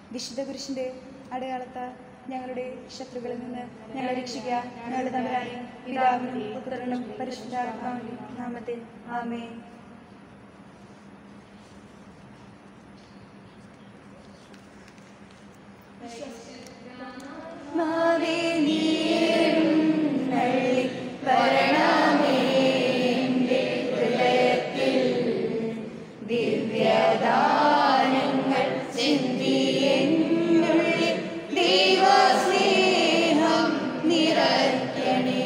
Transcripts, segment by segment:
വിശുദ്ധ കുരിശിന്റെ അടയാളത്താൽ ഞങ്ങളുടെ ശത്രുക്കളിൽ നിന്ന് ഞങ്ങളെ രക്ഷിക്കുക ഞങ്ങളുടെ തമ്പരാനെ പിതാവിനും പുത്രനും പരിശുദ്ധാത്മാവിനും നാമത്തിൽ ആമേ മാവേ നീരും നള്ളി വരണമേ എൻ്റെ ഹൃദയത്തിൽ ദിവ്യദാനങ്ങൾ ചിന്തിയെന്നുള്ളിൽ ദൈവസ്നേഹം നിറയ്ക്കണേ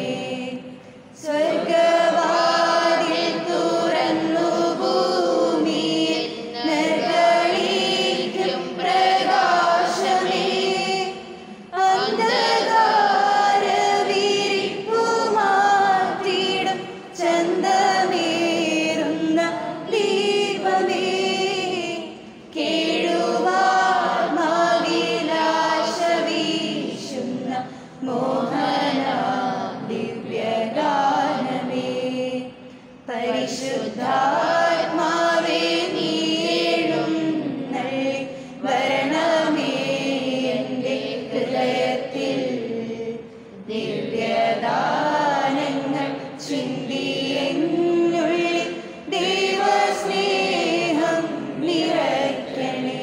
സ്വർഗവാതിൽ തുറന്നു ഭൂമിയിൽ നിർഗളിക്കും പ്രകാശമേ അന്ധകാരവിരിപ്പുമാറ്റിടും ചന്തമേറുന്ന ദീപമേ കേഴുവാത്മാവിലാശ വീശുന്ന മോഹന ദിവ്യഗാനമേ പരിശുദ്ധാത്മാവേ നീഴും നള്ളി വരണമേ എൻ്റെ ഹൃദയത്തിൽ ദിവ്യദാനങ്ങൾ ചിന്തിയെന്നുള്ളിൽ ദൈവസ്നേഹം നിറയ്ക്കണേ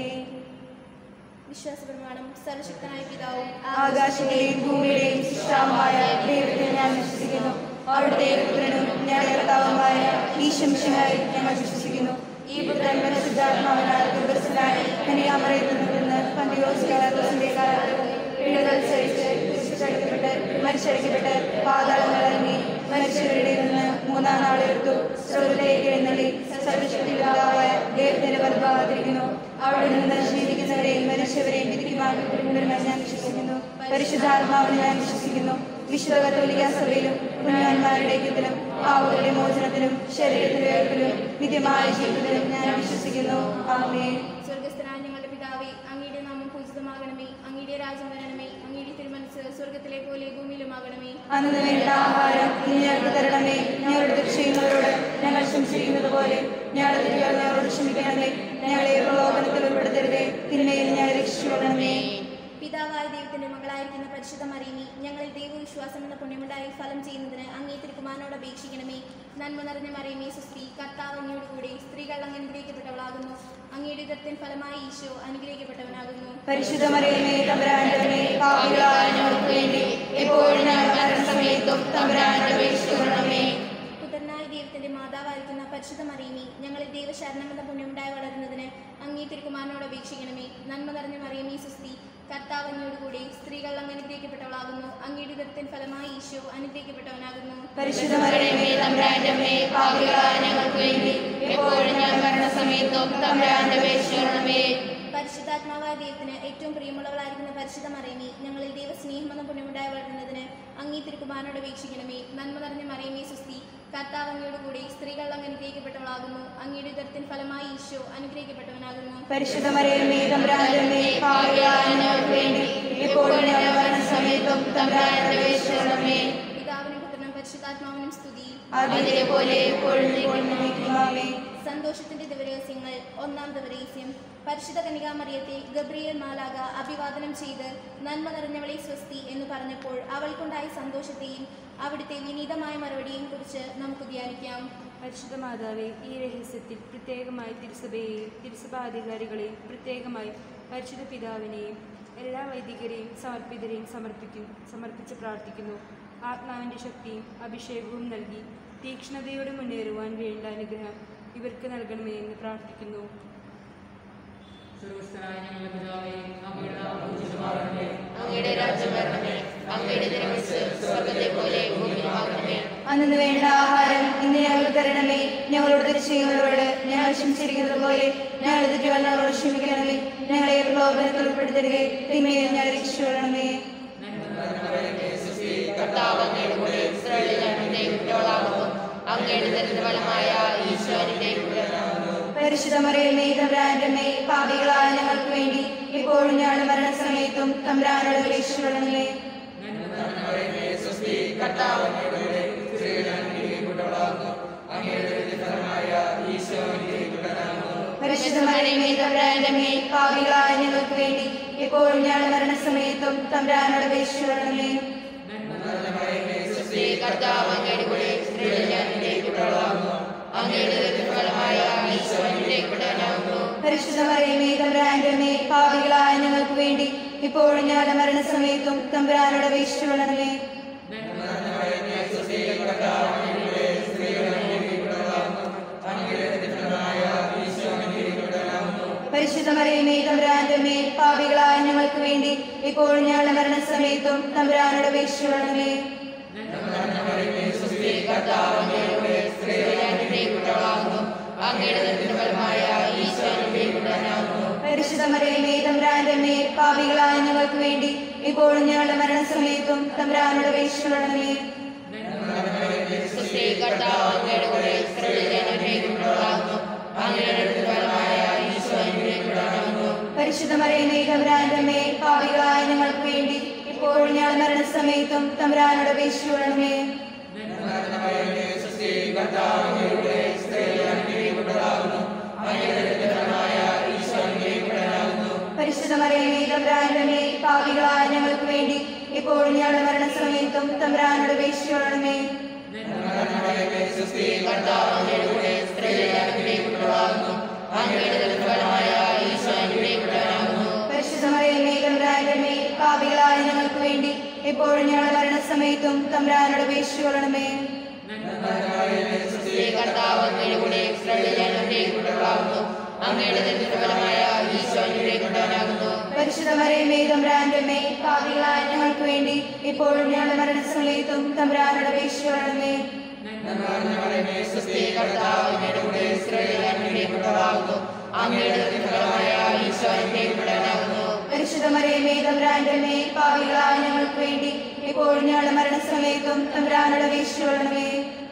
വിശ്വാസപ്രമാണം സർവശക്തനായ പിതാവും ആകാശത്തെയും ഭൂമിയുടെയും സൃഷ്ടാവുമായ ദൈവത്തെ ഞാൻ വിശ്വസിക്കുന്നു അവിടുത്തെ പുത്രനും ഞാൻ കർത്താവുമായ ഈശംശനായി ഞങ്ങൾ വിശ്വസിക്കുന്നു ഈ പുത്രൻ പരിശുദ്ധാത്മാവിനാൽ ദുർബലനായി കന്യാമറയിൽ നിന്ന് പന്തിയോസ് കാലത്തിന്റെ കാലത്ത് പിഴകൾ സഹിച്ച് കുരിശിച്ചടിക്കപ്പെട്ട് മരിച്ചടിക്കപ്പെട്ട് പാതാളങ്ങൾ ഇറങ്ങി മരിച്ചവരുടെ നിന്ന് മൂന്നാം നാളെടുത്തു സ്രോതയിലേക്ക് എഴുന്നള്ളി സർവശക്തിപിതാവായ ദൈവത്തിന്റെ വലഭാഗത്തിരിക്കുന്നു അവിടെ നിന്ന് ജീവിക്കുന്നവരെയും മരിച്ചവരെയും വിധിക്കുവാൻ വരുമെന്ന് ഞാൻ വിശ്വസിക്കുന്നു പരിശുദ്ധാത്മാവിനെ ഞാൻ വിശ്വസിക്കുന്നു വിശുദ്ധ കത്തോലിക്ക സഭയിലും പുണ്യവാന്മാരുടെ ഐക്യത്തിലും പാവങ്ങളുടെ മോചനത്തിലും ശരീരത്തിന്റെ വേർപ്പിലും നിത്യമായ ജീവിതത്തിലും ഞാൻ വിശ്വസിക്കുന്നു ആമേ സ്വർഗസ്ഥനായ ഞങ്ങളുടെ പിതാവേ അങ്ങയുടെ നാമം പൂജിതമാകണമേ അങ്ങയുടെ രാജ്യം വരണമേ അങ്ങയുടെ തിരുമനസ് സ്വർഗത്തിലെ പോലെ ഭൂമിയിലുമാകണമേ അന്ന് വേണ്ട ആഹാരം ഇനി ഞങ്ങൾക്ക് തരണമേ ഞങ്ങളുടെ ചെയ്യുന്നവരോട് ഞങ്ങൾ ക്ഷമിച്ചിരിക്കുന്നത് പോലെ ഞങ്ങളുടെ തെറ്റുകൾ ഞങ്ങളോട് ക്ഷമിക്കണമേ ഞങ്ങളെ പ്രലോഭനത്തിൽ ഉൾപ്പെടുത്തരുതേ തിന്മയിൽ ഞങ്ങളെ രക്ഷിക്കണമേ പിതാവായ ദൈവത്തിന്റെ മകളായിരിക്കുന്ന പരിശുദ്ധ മറിയമി ഞങ്ങളിൽ ദൈവവിശ്വാസം എന്ന പുണ്യമുണ്ടായി ഫലം ചെയ്യുന്നതിന് അങ്ങേ തിരുക്കുമാരനോട് അപേക്ഷിക്കണമേ നന്മ നിറഞ്ഞ മറിയമേ സുസ്ത്രീ കർത്താവ് അങ്ങയോട് കൂടെ സ്ത്രീകൾ അങ്ങ് അനുഗ്രഹിക്കപ്പെട്ടവളാകുന്നു അങ്ങയുടെ ഉദരത്തിൻ ഫലമായി ഈശോ അനുഗ്രഹിക്കപ്പെട്ടവനാകുന്നു പരിശുദ്ധ മറിയമേ തമ്പുരാന്റെ പാപികളായ ഞങ്ങൾക്ക് വേണ്ടി എപ്പോഴും ഞങ്ങൾ മരണസമയത്തും തമ്പുരാന്റെ അപേക്ഷിക്കണമേ പുത്രനായ ദൈവത്തിന്റെ മാതാവായിരിക്കുന്ന പരിശുദ്ധ മറിയമി ഞങ്ങളിൽ ദൈവശരണം എന്ന പുണ്യമുണ്ടായി വളരുന്നതിന് അങ്ങേ തിരുക്കുമാരനോട് അപേക്ഷിക്കണമേ നന്മ നിറഞ്ഞ മറിയമേ സുസ്തി കർത്താവ് അങ്ങയോട് കൂടെ സ്ത്രീകൾ അങ്ങ് അനുഗ്രഹിക്കപ്പെട്ടവളാകുന്നു അങ്ങയുടെ ഉദരത്തിൻ ഫലമായി ഈശോ അനുഗ്രഹിക്കപ്പെട്ടവനാകുന്നു പരിശുദ്ധ മറിയമേ തമ്പുരാന്റെ പാപികളായ ഞങ്ങൾക്ക് വേണ്ടി എപ്പോഴും ഞങ്ങൾ മരണസമയത്തും തമ്പുരാന്റെ അപേക്ഷിക്കണമേ പരിശുദ്ധാത്മാവായ ദൈവത്തിന് ഏറ്റവും പ്രിയമുള്ളവളായിരിക്കുന്ന പരിശുദ്ധ മറിയമേ ഞങ്ങളിൽ ദൈവസ്നേഹം എന്ന പുണ്യമുണ്ടായി വളരുന്നതിന് അങ്ങേ തിരുക്കുമാരനോട് അപേക്ഷിക്കണമേ നന്മ നിറഞ്ഞ മറിയമേ സുസ്തി കർത്താവ് അങ്ങയോട് കൂടെ സ്ത്രീകൾ അങ്ങ് അനുഗ്രഹിക്കപ്പെട്ടവളാകുന്നു അങ്ങയുടെ ഉദരത്തിൻ ഫലമായി ഈശോ അനുഗ്രഹിക്കപ്പെട്ടവനാകുന്നു പരിശുദ്ധ മറിയമേ തമ്പുരാന്റെ പാപികളായ ഞങ്ങൾക്ക് വേണ്ടി എപ്പോഴും ഞങ്ങൾ മരണസമയത്തും തമ്പുരാന്റെ അപേക്ഷിക്കണമേ പിതാവിനും പുത്രനും പരിശുദ്ധാത്മാവിനും സ്തുതി അതിലെ പോലെ എപ്പോഴും എപ്പോഴും നമിക്കുമാമേ സന്തോഷത്തിന്റെ ദിവരഹസ്യങ്ങൾ ഒന്നാം ദിവരഹസ്യം പരിശുദ്ധ കനികാമറിയത്തെ ഗബ്രിയേൽ മാലാക അഭിവാദനം ചെയ്ത് നന്മ നിറഞ്ഞവളെ സ്വസ്തി എന്ന് പറഞ്ഞപ്പോൾ അവൾക്കുണ്ടായ സന്തോഷത്തെയും അവിടുത്തെ വിനീതമായ മറുപടിയെയും കുറിച്ച് നമുക്ക് ധ്യാനിക്കാം പരിശുദ്ധ മാതാവേ ഈ രഹസ്യത്തിൽ പ്രത്യേകമായി തിരുസഭയെയും തിരുസഭാധികാരികളെയും പ്രത്യേകമായി പരിശുദ്ധ പിതാവിനെയും എല്ലാ വൈദികരെയും സമർപ്പിതരെയും സമർപ്പിക്കും സമർപ്പിച്ച് പ്രാർത്ഥിക്കുന്നു ആത്മാവിൻ്റെ ശക്തിയും അഭിഷേകവും നൽകി തീക്ഷ്ണതയോടെ മുന്നേറുവാൻ വേണ്ട അനുഗ്രഹം ഇവർക്ക് നൽകണമേ എന്ന് പ്രാർത്ഥിക്കുന്നു സർവസ്ഥനായ ഞങ്ങളുടെ പിതാവേ അങ്ങയുടെ നാമം പൂജിതമാകണമേ അങ്ങയുടെ രാജ്യം വരണമേ അങ്ങയുടെ തിരുമനസ് സ്വർഗത്തെ പോലെ ഭൂമിയിലുമാകണമേ അന്നു വേണ്ട ആഹാരം ഇന്ന് ഞങ്ങൾ തരണമേ ഞങ്ങളോട് തെറ്റ് ചെയ്യുന്നവരോട് ഞങ്ങൾ ക്ഷമിച്ചിരിക്കുന്നത് പോലെ ഞങ്ങളുടെ തെറ്റുകൾ ഞങ്ങളോട് ക്ഷമിക്കണമേ ഞങ്ങളെ പ്രലോഭനത്തിൽ ഉൾപ്പെടുത്തരുതേ തിന്മയിൽ ഞങ്ങളെ രക്ഷിച്ചുകൊള്ളണമേ കർത്താവ് അങ്ങയുടെ കൂടെ ഇസ്രായേലിൽ അനുഗ്രഹിക്കപ്പെട്ടവളാകുന്നു അങ്ങയുടെ ദരിദ്ര ഫലമായ ഈശോന്റെ പരിശുദ്ധ മറിയമേ തമ്പ്രാൻ്റെ പാപികളായ ഞങ്ങൾക്ക് വേണ്ടി ഇപ്പോഴും ഞങ്ങളുടെ മരണസമയത്തും തമ്പ്രാനോട് അപേക്ഷിച്ചുകൊള്ളണമേ പരിശുദ്ധ മറിയമേ തമ്പ്രാൻ്റെ പാപികളായ ഞങ്ങൾക്ക് ഞങ്ങൾക്ക് വേണ്ടി ഇപ്പോഴും ഞങ്ങളുടെ മരണസമയത്തും തമ്പുരാനോട് അപേക്ഷിച്ചുകൊള്ളണമേ സ്ത്രീ കർത്താവ് അങ്ങയുടെ കൂടെ സ്ത്രീകളിൽ ഞാൻ അനുഗ്രഹിക്കപ്പെട്ടവളാകുന്നു അങ്ങയുടെ ഫലമായ ഈശോ അനുഗ്രഹിക്കപ്പെട്ടവനാകുന്നു പരിശുദ്ധ മറിയമേ തമ്പുരാന്റെ അമ്മേ പാപികളായ ഞങ്ങൾക്ക് വേണ്ടി ഇപ്പോഴും ഞങ്ങളുടെ മരണസമയത്തും തമ്പുരാനോട് അപേക്ഷിച്ചുകൊള്ളണമേ പരിശുദ്ധ മറിയമേ തമ്പുരാന്റെ അമ്മേ പാപികളായ ഞങ്ങൾക്ക് വേണ്ടി ഇപ്പോഴും ഞങ്ങളുടെ മരണസമയത്തും തമ്പുരാനോട് അപേക്ഷിച്ചുകൊള്ളണമേ സ്ത്രീ കർത്താവ് അങ്ങയുടെ കൂടെ സ്ത്രീകളിൽ ഞാൻ അനുഗ്രഹിക്കപ്പെട്ടവളാകുന്നു അങ്ങയുടെ ഫലമായ ഈശോ അനുഗ്രഹിക്കപ്പെട്ടവനാകുന്നു പരിശുദ്ധ മറിയമേ തമ്പുരാന്റെ അമ്മേ പാപികളായ ഞങ്ങൾക്ക് വേണ്ടി ഇപ്പോഴും ഞങ്ങളുടെ മരണസമയത്തും തമ്പുരാനോട് അപേക്ഷിച്ചുകൊള്ളണമേ സ്ത്രീ കർത്താവ് അങ്ങയുടെ കൂടെ സ്ത്രീകളിൽ ഞാൻ അനുഗ്രഹിക്കപ്പെട്ടവളാകുന്നു അങ്ങയുടെ ഫലമായ ഈശോ അനുഗ്രഹിക്കപ്പെട്ടവനാകുന്നു പരിശുദ്ധ മറിയമേ തമ്പുരാന്റെ അമ്മേ പാപികളായ ഞങ്ങൾക്ക് വേണ്ടി ഇപ്പോഴും ഞങ്ങളുടെ മരണസമയത്തും തമ്പുരാനോട് അപേക്ഷിച്ചുകൊള്ളണമേ പരിശുദ്ധ മറിയമേ തമ്പുരാന്റെ അമ്മേ പാപികളായ ഞങ്ങൾക്ക് വേണ്ടി ഇപ്പോഴും ഞങ്ങളുടെ മരണസമയത്തും തമ്പുരാനോട് അപേക്ഷിച്ചുകൊള്ളണമേ സ്ത്രീ കർത്താവ് അങ്ങയുടെ കൂടെ സ്ത്രീകളിൽ ഞാൻ അനുഗ്രഹിക്കപ്പെട്ടവളാകുന്നു അങ്ങയുടെ ഫലമായ ഈശോ അനുഗ്രഹിക്കപ്പെട്ടവനാകുന്നു പരിശുദ്ധ മറിയമേ തമ്പുരാന്റെ അമ്മേ പാപികളായ ഞങ്ങൾക്ക് വേണ്ടി ഇപ്പോഴും ഞങ്ങളുടെ മരണസമയത്തും തമ്പുരാനോട് അപേക്ഷിച്ചുകൊള്ളണമേ സ്ത്രീ കർത്താവ് അങ്ങയുടെ കൂടെ സ്ത്രീകളിൽ ഞാൻ അനുഗ്രഹിക്കപ്പെട്ടവളാകുന്നു അങ്ങയുടെ ഫലമായ ഈശോ അനുഗ്രഹിക്കപ്പെട്ടവനാകുന്നു പരിശുദ്ധ മറിയമേ തമ്പുരാന്റെ അമ്മേ പാപികളായ ഞങ്ങൾക്ക് വേണ്ടി ഇപ്പോഴും ഞങ്ങളുടെ മരണസമയത്തും തമ്പുരാനോട് അപേക്ഷിച്ചുകൊള്ളണമേ സ്ത്രീ കർത്താവ് അങ്ങയുടെ കൂടെ സ്ത്രീകളിൽ ഞാൻ അനുഗ്രഹിക്കപ്പെട്ടവളാകുന്നു അങ്ങയുടെ ഫലമായ ഈശോ അനുഗ്രഹിക്കപ്പെട്ടവനാകുന്നു പരിശുദ്ധ മറിയമേ തമ്പുരാന്റെ അമ്മേ പാപികളായ ഞങ്ങൾക്ക് വേണ്ടി ഇപ്പോഴും ഞങ്ങളുടെ മരണസമയത്തും തമ്പുരാനോട് അപേക്ഷിച്ചുകൊള്ളണമേ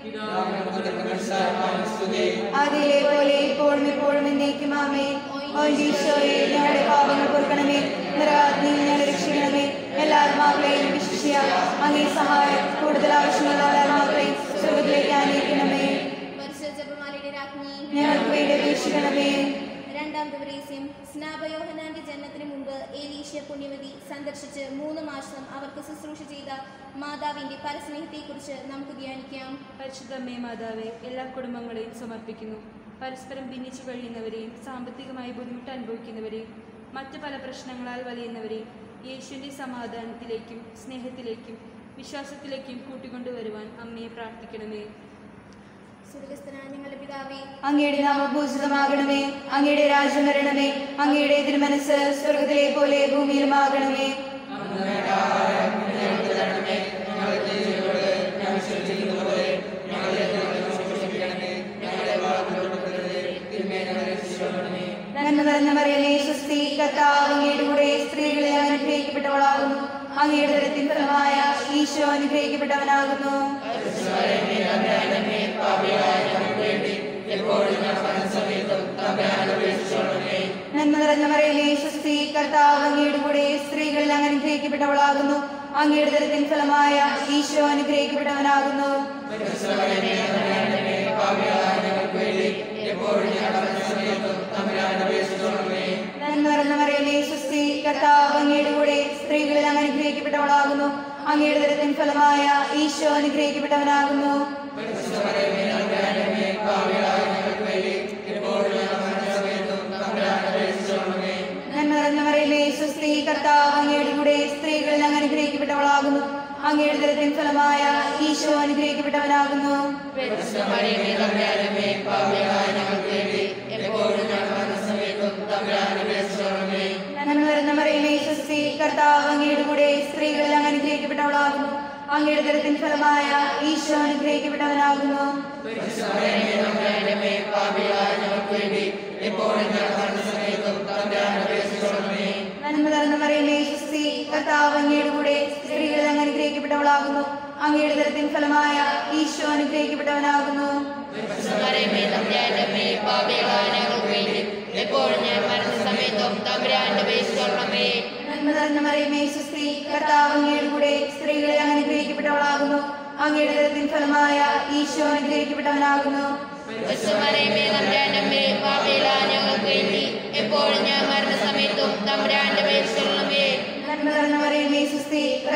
അതിലെ പോലെ ഇപ്പോഴും ഇപ്പോഴും എന്നേക്കും ആമേ ഓ ഈശോയെ ഞങ്ങളുടെ പാപങ്ങൾ പൊറുക്കണമേ നിരാഗ്നി ഞങ്ങളെ രക്ഷിക്കണമേ എല്ലാ ആത്മാക്കളെയും വിശ്വസിയ അങ്ങേ സഹായം കൂടുതൽ ആവശ്യമുള്ള ആത്മാക്കളെയും സ്വർഗത്തിലേക്ക് ആനയിക്കണമേ പരിശുദ്ധ ജപമാലയുടെ രാജ്ഞി ഞങ്ങൾക്ക് വേണ്ടി അപേക്ഷിക്കണമേ രണ്ടാം ദിവസം സ്നാപയോഹനാന്റെ ജനനത്തിന് മുമ്പ് ഏലീഷ്യ പുണ്യവതി സന്ദർശിച്ച് മൂന്ന് മാസം അവർക്ക് ശുശ്രൂഷ ചെയ്ത മാതാവിന്റെ പരസ്നേഹത്തെക്കുറിച്ച് നമുക്ക് ധ്യാനിക്കാം പരിശുദ്ധമ്മേ മാതാവേ എല്ലാ കുടുംബങ്ങളെയും സമർപ്പിക്കുന്നു പരസ്പരം ഭിന്നിച്ചു കഴിയുന്നവരെയും സാമ്പത്തികമായി ബുദ്ധിമുട്ട് അനുഭവിക്കുന്നവരെയും മറ്റു പല പ്രശ്നങ്ങളാൽ വലയുന്നവരെയും യേശുവിൻ്റെ സമാധാനത്തിലേക്കും സ്നേഹത്തിലേക്കും വിശ്വാസത്തിലേക്കും കൂട്ടിക്കൊണ്ടുവരുവാൻ അമ്മയെ പ്രാർത്ഥിക്കണമേ സ്വർഗസ്ഥനായ ഞങ്ങളുടെ പിതാവേ അങ്ങയുടെ നാമം പൂജിതമാകണമേ അങ്ങയുടെ രാജ്യം വരണമേ അങ്ങയുടെ തിരുമനസ് സ്വർഗത്തിലെ പോലെ ഭൂമിയിലുമാകണമേ നന്മ നിറഞ്ഞ മറിയമേ സ്വസ്തി കർത്താവ് അങ്ങയുടെ കൂടെ സ്ത്രീകളെ അനുഗ്രഹിക്കപ്പെട്ടവളാകുന്നു അങ്ങയുടെ തരത്തിൻ ഫലമായ ഈശോ അനുഗ്രഹിക്കപ്പെട്ടവനാകുന്നു നന്മ നിറഞ്ഞ മറിയമേ സ്വസ്തി കർത്താവ് അങ്ങയുടെ കൂടെ സ്ത്രീകളിൽ അങ്ങ് അനുഗ്രഹിക്കപ്പെട്ടവളാകുന്നു അങ്ങയുടെ തരത്തിൻ ഫലമായ ഈശോ അനുഗ്രഹിക്കപ്പെട്ടവനാകുന്നു നന്മ നിറഞ്ഞ മറിയമേ സ്വസ്തി കർത്താവ് അങ്ങയുടെ കൂടെ സ്ത്രീകളിൽ അങ്ങ് അനുഗ്രഹിക്കപ്പെട്ടവളാകുന്നു അങ്ങയുടെ തരത്തിൻ ഫലമായ ഈശോ അനുഗ്രഹിക്കപ്പെട്ടവനാകുന്നു നന്മ നിറഞ്ഞ മറിയമേ സ്വസ്തി കർത്താവ് അങ്ങയുടെ കൂടെ സ്ത്രീകളിൽ അങ്ങ് അനുഗ്രഹിക്കപ്പെട്ടവളാകുന്നു അങ്ങയുടെ തരത്തിൻ ഫലമായ ഈശോ അനുഗ്രഹിക്കപ്പെട്ടവനാകുന്നു മറിയമേ തമ്പുരാനമ്മേ പാപികളായ ഞങ്ങൾക്ക് വേണ്ടി എപ്പോഴും ഞങ്ങളുടെ മരണസമയത്തും തമ്പുരാനെ അപേക്ഷിച്ചോളണമേ നന്മ നിറഞ്ഞ മറിയമേ സ്വസ്തി കർത്താവ് അങ്ങയുടെ കൂടെ സ്ത്രീകളിൽ അങ്ങ് അനുഗ്രഹിക്കപ്പെട്ടവളാകുന്നു അങ്ങയുടെ തരത്തിൻ ഫലമായ ഈശോ അനുഗ്രഹിക്കപ്പെട്ടവനാകുന്നു മറിയമേ തമ്പുരാനമ്മേ പാപികളായ ഞങ്ങൾക്ക് വേണ്ടി എപ്പോഴും ഞങ്ങളുടെ മരണസമയത്തും തമ്പുരാനെ അപേക്ഷിച്ചോളണമേ നന്മ നിറഞ്ഞ മറിയമേ സ്വസ്തി കർത്താവ് അങ്ങയുടെ കൂടെ സ്ത്രീകളിൽ അങ്ങ് അനുഗ്രഹിക്കപ്പെട്ടവളാകുന്നു അങ്ങയുടെ തരത്തിൻ ഫലമായ ഈശോ അനുഗ്രഹിക്കപ്പെട്ടവനാകുന്നു മറിയമേ തമ്പുരാനമ്മേ പാപികളായ ഞങ്ങൾക്ക് വേണ്ടി എപ്പോഴും ഞങ്ങളുടെ മരണസമയത്തും തമ്പുരാനെ അപേക്ഷിച്ചോളണമേ നന്മ നിറഞ്ഞ മറിയമേ സ്വസ്തി കർത്താവ് അങ്ങയുടെ കൂടെ സ്ത്രീകളിൽ അങ്ങ് അനുഗ്രഹിക്കപ്പെട്ടവളാകുന്നു അങ്ങയുടെ തരത്തിൻ ഫലമായ ഈശോ അനുഗ്രഹിക്കപ്പെട്ടവനാകുന്നു മറിയമേ തമ്പുരാനമ്മേ പാപികളായ ഞങ്ങൾക്ക് വേണ്ടി എപ്പോഴും ഞങ്ങളുടെ മരണസമയത്തും തമ്പുരാനെ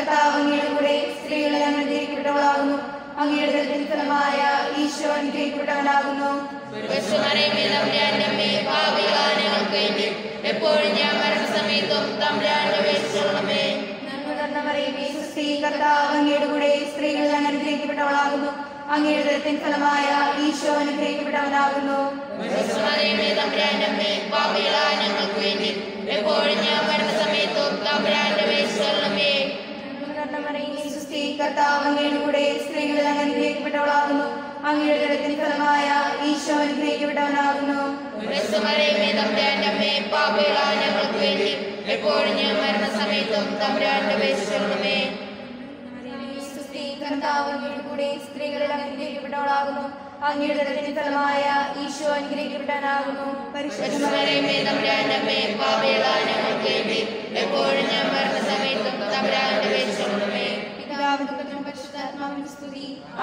കർത്താവ് അങ്ങയുടെ കൂടെ സ്ത്രീകളെ ഞങ്ങൾ ധരിക്കപ്പെട്ടവളാകുന്നു അങ്ങയുടെ ദരിദ്രത്തിൻ ഫലമായ ഈശോ അനുഗ്രഹിക്കപ്പെട്ടവനാകുന്നു പരിശുദ്ധമറിയമേ തമ്പുരാന്റെ അമ്മേ പാപികളായ ഞങ്ങൾക്ക് വേണ്ടി എപ്പോഴും ഞാൻ മരണസമയത്തും തമ്പുരാന്റെ വേദിച്ചോളമേ നന്മ നിറഞ്ഞ മറിയമേ, സുസ്ഥി കർത്താവ് അങ്ങയുടെ കൂടെ സ്ത്രീകളിൽ അങ്ങ് അനുഗ്രഹിക്കപ്പെട്ടവളാകുന്നു അങ്ങയുടെ ദരിദ്രത്തിൻ ഫലമായ ഈശോ അനുഗ്രഹിക്കപ്പെട്ടവനാകുന്നു പരിശുദ്ധമറിയമേ തമ്പുരാന്റെ അമ്മേ പാപികളായ ഞങ്ങൾക്ക് വേണ്ടി എപ്പോഴും ഞാൻ മരണസമയത്തും തമ്പുരാന്റെ വേദിച്ചോളമേ നന്മ നിറഞ്ഞ മറിയമേ, സുസ്ഥി കർത്താവ് അങ്ങയുടെ കൂടെ സ്ത്രീകളിൽ അങ്ങ് അനുഗ്രഹിക്കപ്പെട്ടവളാകുന്നു അങ്ങയുടെ ദരിദ്രത്തിൻ ഫലമായ ഈശോ അനുഗ്രഹിക്കപ്പെട്ടവനാകുന്നു പരിശുദ്ധമറിയമേ തമ്പുരാന്റെ അമ്മേ പാപികളായ ഞങ്ങൾക്ക് വേണ്ടി എപ്പോഴും ഞാൻ മരണസമയത്തും തമ്പുരാന്റെ വേദിച്ചോളമേ സുസ്ഥി കർത്താവ് അങ്ങയുടെ കൂടെ സ്ത്രീകളിൽ അങ്ങ് അനുഗ്രഹിക്കപ്പെട്ടവളാകുന്നു അങ്ങയുടെ ദരിദ്രത്തിൻ ഫലമായ ഈശോ അനുഗ്രഹിക്കപ്പെട്ടവനാകുന്നു പരിശുദ്ധമറിയമേ തമ്പുരാന്റെ അമ്മേ പാപികളായ ഞങ്ങൾക്ക് വേണ്ടി എപ്പോഴും ഞാൻ മരണസമയത്തും തമ്പുരാന്റെ വേദിച്ചോളമേ പിതാവിനും പുത്രനും പരിശുദ്ധാത്മാവിനും സ്തുതി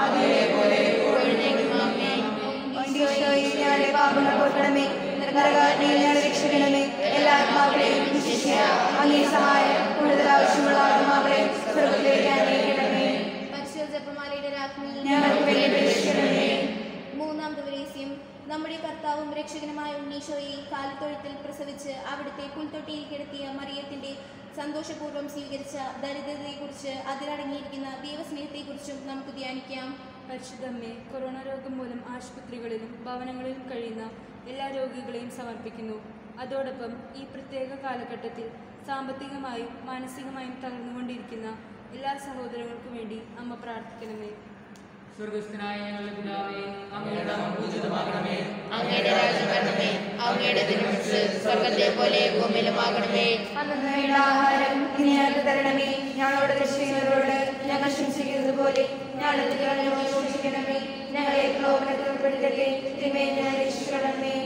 ഈശോയെ ഞങ്ങളുടെ പാപങ്ങൾ പൊറുക്കണമേ നരകാഗ്നിയിൽ ഞങ്ങളെ രക്ഷിക്കണമേ എല്ലാ ആത്മാക്കളെയും വിശിഷ്യ അങ്ങേ സഹായം കൂടുതൽ ആവശ്യമുള്ള ആത്മാക്കളെ സ്വർഗത്തിലേക്ക് അന്വേഷിക്കണമേ പരിശുദ്ധ ജപമാലയുടെ രാജ്ഞി ഞങ്ങൾക്ക് വേണ്ടി രക്ഷിക്കണമേ മൂന്നാം ദിവരേസ്യം നമ്മുടെ കർത്താവും രക്ഷകനുമായ ഉണ്ണീശോയെ കാലിത്തൊഴുത്തിൽ പ്രസവിച്ച് അവിടുത്തെ പുൽത്തൊട്ടിയിൽ കിടത്തിയ മറിയത്തിന്റെ സന്തോഷപൂർവ്വം സ്വീകരിച്ച ദരിദ്രതയെക്കുറിച്ച് അതിലടങ്ങിയിരിക്കുന്ന ദൈവസ്നേഹത്തെക്കുറിച്ചും നമുക്ക് ധ്യാനിക്കാം പരിശുദ്ധമ്മേ കൊറോണ രോഗം മൂലം ആശുപത്രികളിലും ഭവനങ്ങളിലും കഴിയുന്ന എല്ലാ രോഗികളെയും സമർപ്പിക്കുന്നു അതോടൊപ്പം ഈ പ്രത്യേക കാലഘട്ടത്തിൽ സാമ്പത്തികമായും മാനസികമായും തകർന്നുകൊണ്ടിരിക്കുന്ന എല്ലാ സഹോദരങ്ങൾക്കും വേണ്ടി അമ്മ പ്രാർത്ഥിക്കണമേ സ്വർഗസ്ഥനായ ഞങ്ങളുടെ പിതാവേ അങ്ങയുടെ നാമം പൂജിതമാകണമേ അങ്ങയുടെ രാജ്യം വരണമേ അങ്ങയുടെ തിരുമനസ് സ്വർഗത്തെ പോലെ ഭൂമിയിലുമാകണമേ അന്നു വേണ്ട ആഹാരം ഇനി ഞങ്ങൾക്ക് തരണമേ ഞങ്ങളോട് രക്ഷിക്കുന്നവരോട് ഞങ്ങൾ ശംസിക്കുന്നത് പോലെ ഞങ്ങളുടെ തെറ്റുകളെ സൂക്ഷിക്കണമേ ഞങ്ങളെ പ്രലോഭനത്തിൽ ഉൾപ്പെടുത്തട്ടെ തിന്മയിൽ ഞങ്ങളെ രക്ഷിക്കണമേ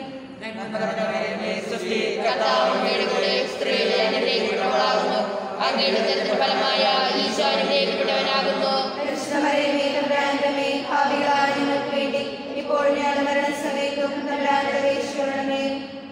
കർത്താവ് അങ്ങയുടെ കൂടെ സ്ത്രീകളെ അനുഗ്രഹിക്കപ്പെട്ടവളാകുന്നു അങ്ങയുടെ ദരിദ്ര ഫലമായ ഈശോ അനുഗ്രഹിക്കപ്പെട്ടവനാകുന്നു പരിശുദ്ധമറിയമേ, തമ്പുരാന്റമ്മേ, പാപികളായ ഞങ്ങൾക്ക് വേണ്ടി ഇപ്പോൾ ഞങ്ങളുടെ മരണസമയത്തും തമ്പുരാനോട് അപേക്ഷിക്കണമേ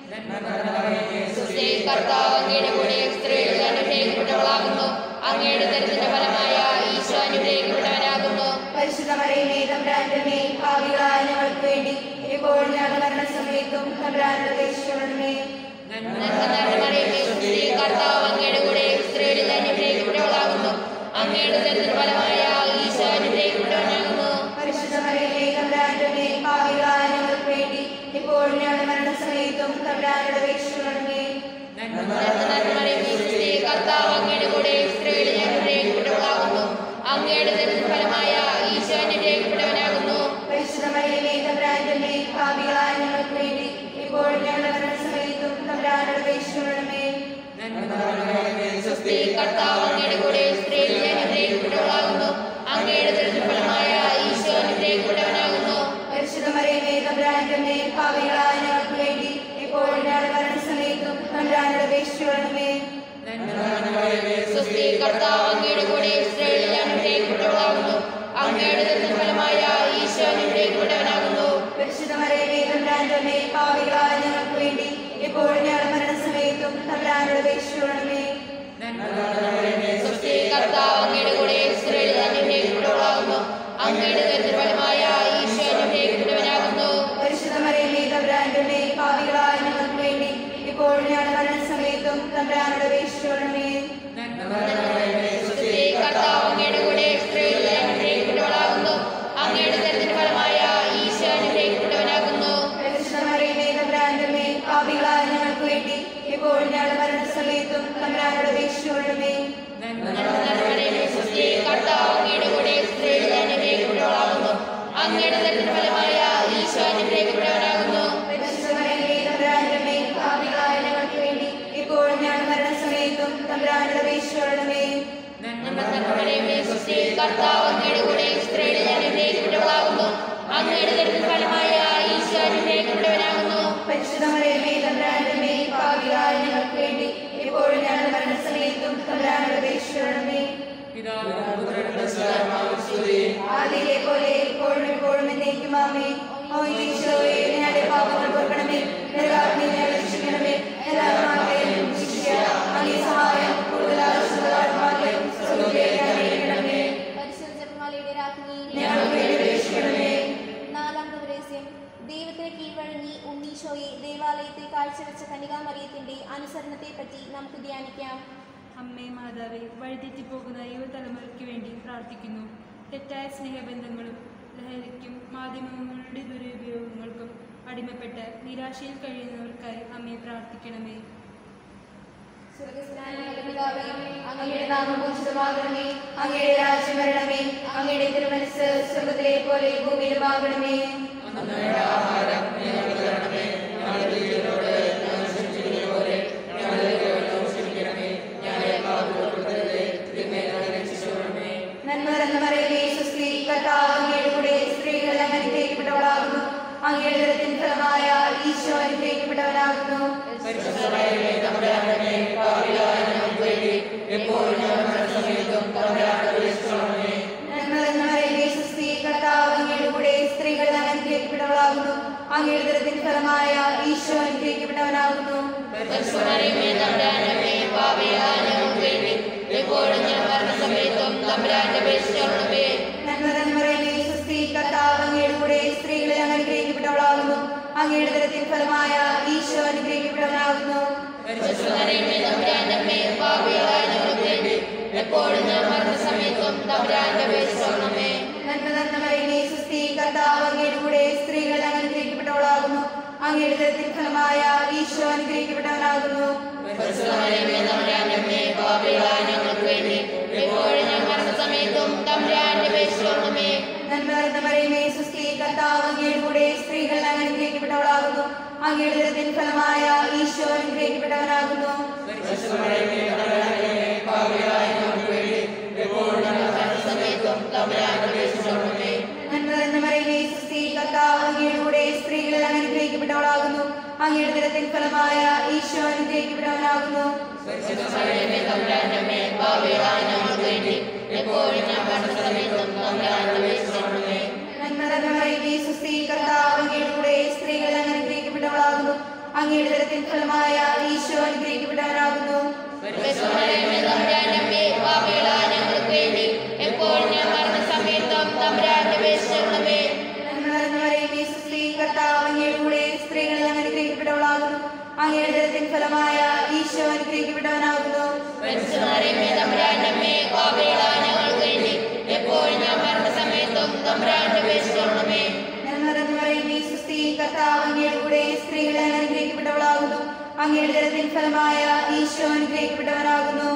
സുസ്ഥേ കർത്താവ് അങ്ങയുടെ കൂടെ സ്ത്രീകൾ അനുഗ്രഹിക്കപ്പെട്ടവളാകുന്നു അങ്ങയുടെ ദരിദ്ര ഫലമായ ഈശോ അനുഗ്രഹിക്കപ്പെട്ടവനാകുന്നു പരിശുദ്ധമറിയമേ, തമ്പുരാന്റമ്മേ, പാപികളായ ഞങ്ങൾക്ക് വേണ്ടി ഇപ്പോൾ ഞങ്ങളുടെ മരണസമയത്തും തമ്പുരാനോട് അപേക്ഷിക്കണമേ നന്മ നിറഞ്ഞ മറിയമേ, സുസ്ഥി കർത്താവ് അങ്ങയുടെ കൂടെ സ്ത്രീകളിൽ അനുഗ്രഹിക്കപ്പെട്ടവളാകുന്നു അങ്ങയുടെ ദരിദ്ര ഫലമായ ഈശോ അനുഗ്രഹിക്കപ്പെട്ടവനാകുന്നു പരിശുദ്ധമറിയമേ, തമ്പുരാന്റമ്മേ, പാപികളായ ഞങ്ങൾക്ക് വേണ്ടി ഇപ്പോൾ ഞങ്ങളുടെ മരണസമയത്തും തമ്പുരാനോട് അപേക്ഷിക്കണമേ നന്മ നിറഞ്ഞ മറിയമേ, സുസ്ഥി കർത്താവ് അങ്ങയുടെ കൂടെ സ്ത്രീകളിൽ അനുഗ്രഹിക്കപ്പെട്ടവളാകുന്നു അങ്ങയുടെ ദരിദ്ര ഫലമായ ഈശോ അനുഗ്രഹിക്കപ്പെട്ടവനാകുന്നു പരിശുദ്ധമറിയമേ, തമ്പുരാന്റമ്മേ, പാപികളായ ഞങ്ങൾക്ക് വേണ്ടി ഇപ്പോൾ ഞങ്ങളുടെ മരണസമയത്തും തമ്പുരാനോട് അപേക്ഷിക്കണമേ സുസ്ഥി കർത്താവ് അങ്ങയുടെ കൂടെ സ്ത്രീകളിൽ അനുഗ്രഹിക്കപ്പെട്ടവളാകുന്നു അങ്ങയുടെ ദരിദ്ര ഫലമായ ഈശോ അനുഗ്രഹിക്കപ്പെട്ടവനാകുന്നു പരിശുദ്ധമറിയമേ, തമ്പുരാന്റമ്മേ, പാപികളായ ഞങ്ങൾക്ക് വേണ്ടി ഇപ്പോൾ ഞങ്ങളുടെ മരണസമയത്തും തമ്പുരാനോട് അപേക്ഷിക്കണമേ സുസ്ഥി കർത്താവ് അങ്ങയുടെ കൂടെ സ്ത്രീകളിൽ അനുഗ്രഹിക്കപ്പെട്ടവളാകുന്നു അങ്ങയുടെ ദരിദ്ര ഫലമായ ഈശോ അനുഗ്രഹിക്കപ്പെട്ടവനാകുന്നു പരിശുദ്ധമറിയമേ, തമ്പുരാന്റമ്മേ, പാപികളായ ഞങ്ങൾക്ക് വേണ്ടി ഇപ്പോൾ ഞങ്ങളുടെ മരണസമയത്തും തമ്പുരാനോട് അപേക്ഷിക്കണമേ സുസ്ഥി കർത്താവ് അങ്ങയുടെ കൂടെ സ്ത്രീകളിൽ അനുഗ്രഹിക്കപ്പെട്ടവളാകുന്നു അങ്ങയുടെ ദരിദ്ര ഫലമായ ഈശോ അനുഗ്രഹിക്കപ്പെട്ടവനാകുന്നു പരിശുദ്ധമറിയമേ, തമ്പുരാന്റമ്മേ, പാപികളായ ഞങ്ങൾക്ക് വേണ്ടി ഇപ്പോൾ ഞങ്ങളുടെ മരണസമയത്തും തമ്പുരാനോട് അപേക്ഷിക്കണമേ സുസ്ഥി കർത്താവ് അങ്ങയുടെ കൂടെ സ്ത്രീകളിൽ അനുഗ്രഹിക്കപ്പെട്ടവളാകുന്നു അങ്ങയുടെ ദരിദ്ര ഫലമായ ഈശോ അനുഗ്രഹിക്കപ്പെട്ടവനാകുന്നു പരിശുദ്ധമറിയമേ, തമ്പുരാന്റമ്മേ, പാപികളായ ഞങ്ങൾക്ക് വേണ്ടി ഇപ്പോൾ ഞങ്ങളുടെ മരണസമയത്തും തമ്പുരാനോട് അപേക്ഷിക്കണമേ സുസ്ഥി കർത്താവ് അങ്ങയുടെ കൂടെ സ്ത്രീകളിൽ അനുഗ്രഹിക്കപ്പെട്ടവളാകുന്നു അങ്ങയുടെ ദരിദ്ര ഫലമായ ഈശോ അനുഗ്രഹിക്കപ്പെട്ടവനാകുന്നു പരിശുദ്ധമറിയമേ, തമ്പുരാന്റമ്മേ, പാപികളായ ഞങ്ങൾക്ക് വേണ്ടി ഇപ്പോൾ ഞങ്ങളുടെ മരണസമയത്തും തമ്പുരാനോട് അപേക്ഷിക്കണമേ നന്മ സുസ്ഥി കർത്താവ് അങ്ങയുടെ കൂടെ സ്ത്രീകളിൽ അനുഗ്രഹിക്കപ്പെട്ടവളാകുന്നു അങ്ങയുടെ ദരിദ്ര ഫലമായ ഈശോ അനുഗ്രഹിക്കപ്പെട്ടവനാകുന്നു പരിശുദ്ധമറിയമേ, തമ്പുരാന്റമ്മേ, പാപികളായ ഞങ്ങൾക്ക് വേണ്ടി ഇപ്പോൾ ഞങ്ങളുടെ മരണസമയത്തും തമ്പുരാനോട് അപേക്ഷിക്കണമേ പിതാവിനും പുത്രനും പരിശുദ്ധാത്മാവിനും സ്തുതി ആദിയിലെ പോലെ ഇപ്പോഴും ഇപ്പോഴും എന്നേക്കും ആമേ ഓ ഈശോയെ ഞങ്ങളുടെ പാപങ്ങൾ പൊറുക്കണമേ നരകാഗ്നിയിൽ ഞങ്ങളെ രക്ഷിക്കണമേ എല്ലാ ആത്മാക്കളെയും ശിക്ഷിക്കുക അങ്ങേ സഹായം കൂടുതൽ ആവശ്യമുള്ള ആത്മാക്കളെയും സ്വർഗ്ഗത്തിലേക്ക് അനുസരണത്തെപ്പറ്റി നമുക്ക് ധ്യാനിക്കാം അമ്മേ മാതാവേ വഴിതെറ്റിപ്പോകുന്ന യുവതലമുറയ്ക്ക് വേണ്ടി പ്രാർത്ഥിക്കുന്നു തെറ്റായ സ്നേഹബന്ധങ്ങളും ലഹരിക്കും മാധ്യമങ്ങളുടെ ദുരുപയോഗങ്ങൾക്കും അടിമപ്പെട്ട് നിരാശയിൽ കഴിയുന്നവർക്കായി അമ്മയെ പ്രാർത്ഥിക്കണമേ സ്വർഗ്ഗസ്ഥനായ ഞങ്ങളുടെ പിതാവേ, അങ്ങയുടെ നാമം പൂജിതമാകണമേ അങ്ങയുടെ രാജ്യം വരണമേ അങ്ങയുടെ തിരുമനസ് സ്വർഗത്തിലെ പോലെ ഭൂമിയിലുമാകണമേ നന്മ നിറഞ്ഞ മറിയമേ സുസ്ത്രീ കർത്താവ് അങ്ങയുടെ കൂടെ സ്ത്രീകൾ അനുഗ്രഹിക്കപ്പെട്ടവളാകുന്നു അങ്ങയുടെ ദരത്തിൻ ഫലമായ ഈശോ അനുഗ്രഹിക്കപ്പെട്ടവനാകുന്നു നന്മ നിറഞ്ഞ മറിയമേ സുസ്ത്രീ കർത്താവ് അങ്ങയുടെ കൂടെ സ്ത്രീകൾ അനുഗ്രഹിക്കപ്പെട്ടവളാകുന്നു അങ്ങയുടെ ദരത്തിൻ ഫലമായ ഈശോ അനുഗ്രഹിക്കപ്പെട്ടവനാകുന്നു പരിശുദ്ധമറിയമേ തമ്പുരാനമ്മേ പാപികളായ ഞങ്ങൾക്ക് വേണ്ടി എപ്പോഴും ഞാൻ മരണസമയത്തും തമ്പുരാന്റെ അപേക്ഷിച്ചോളണമേ നന്മ നിറഞ്ഞ മറിയമേ സുസ്ത്രീ കർത്താവ് അങ്ങയുടെ കൂടെ സ്ത്രീകൾ അനുഗ്രഹിക്കപ്പെട്ടവളാകുന്നു അങ്ങയുടെ ദരത്തിൻ ഫലമായ ഈശോ അനുഗ്രഹിക്കപ്പെട്ടവനാകുന്നു പരിശുദ്ധമറിയമേ തമ്പുരാനമ്മേ പാപികളായ ഞങ്ങൾക്ക് വേണ്ടി എപ്പോഴും ഞാൻ മരണസമയത്തും തമ്പുരാന്റെ അപേക്ഷിച്ചോളണമേ നന്മ നിറഞ്ഞ മറിയമേ സുസ്ത്രീ കർത്താവ് അങ്ങയുടെ കൂടെ സ്ത്രീകൾ അനുഗ്രഹിക്കപ്പെട്ടവളാകുന്നു അങ്ങയുടെ ദരത്തിൻ ഫലമായ ഈശോ അനുഗ്രഹിക്കപ്പെട്ടവനാകുന്നു പരിശുദ്ധമറിയമേ തമ്പുരാനമ്മേ പാപികളായ ഞങ്ങൾക്ക് വേണ്ടി എപ്പോഴും ഞാൻ മരണസമയത്തും തമ്പുരാന്റെ അപേക്ഷിച്ചോളണമേ നന്മ നിറഞ്ഞ മറിയമേ സുസ്ത്രീ കർത്താവ് അങ്ങയുടെ കൂടെ സ്ത്രീകൾ അനുഗ്രഹിക്കപ്പെട്ടവളാകുന്നു അങ്ങയുടെ ദരത്തിൻ ഫലമായ ഈശോ അനുഗ്രഹിക്കപ്പെട്ടവനാകുന്നു സമയത്തും തമ്പുരാന്റെ അപേക്ഷിച്ചോളണമേ നന്മ നിറഞ്ഞ മറിയമേ സുസ്ത്രീ കർത്താവ് അങ്ങയുടെ കൂടെ സ്ത്രീകൾ അനുഗ്രഹിക്കപ്പെട്ടവളാകുന്നു അങ്ങയുടെ ദരത്തിൻ ഫലമായ ഈശോ അനുഗ്രഹിക്കപ്പെട്ടവനാകുന്നു പരിശുദ്ധമറിയമേ തമ്പുരാനമ്മേ പാപികളായ ഞങ്ങൾക്ക് വേണ്ടി എപ്പോഴും ഞാൻ മരണസമയത്തും തമ്പുരാന്റെ അപേക്ഷിച്ചോളണമേ നന്മ നിറഞ്ഞ മറിയമേ സുസ്ത്രീ കർത്താവ് അങ്ങയുടെ കൂടെ സ്ത്രീകൾ അനുഗ്രഹിക്കപ്പെട്ടവളാകുന്നു അങ്ങയുടെ ദരത്തിൻ ഫലമായ ഈശോ അനുഗ്രഹിക്കപ്പെട്ടവനാകുന്നു പരിശുദ്ധമറിയമേ തമ്പുരാനമ്മേ പാപികളായ ഞങ്ങൾക്ക് വേണ്ടി എപ്പോഴും ഞാൻ മരണസമയത്തും തമ്പുരാന്റെ അപേക്ഷിച്ചോളണമേ നന്മ നിറഞ്ഞ മറിയമേ സുസ്ത്രീ കർത്താവ് അങ്ങയുടെ കൂടെ സ്ത്രീകൾ അനുഗ്രഹിക്കപ്പെട്ടവളാകുന്നു അങ്ങയുടെ ദരത്തിൻ ഫലമായ ഈശോ അനുഗ്രഹിക്കപ്പെട്ടവനാകുന്നു പരിശുദ്ധമറിയമേ തമ്പുരാനമ്മേ പാപികളായ ഞങ്ങൾക്ക് വേണ്ടി എപ്പോഴും ഞാൻ മരണസമയത്തും തമ്പുരാന്റെ അപേക്ഷിച്ചോളണമേ നന്മ നിറഞ്ഞ മറിയമേ സുസ്ത്രീ കർത്താവ് അങ്ങയുടെ കൂടെ സ്ത്രീകൾ അനുഗ്രഹിക്കപ്പെട്ടവളാകുന്നു അങ്ങയുടെ ദരത്തിൻ ഫലമായ ഈശോ അനുഗ്രഹിക്കപ്പെട്ടവനാകുന്നു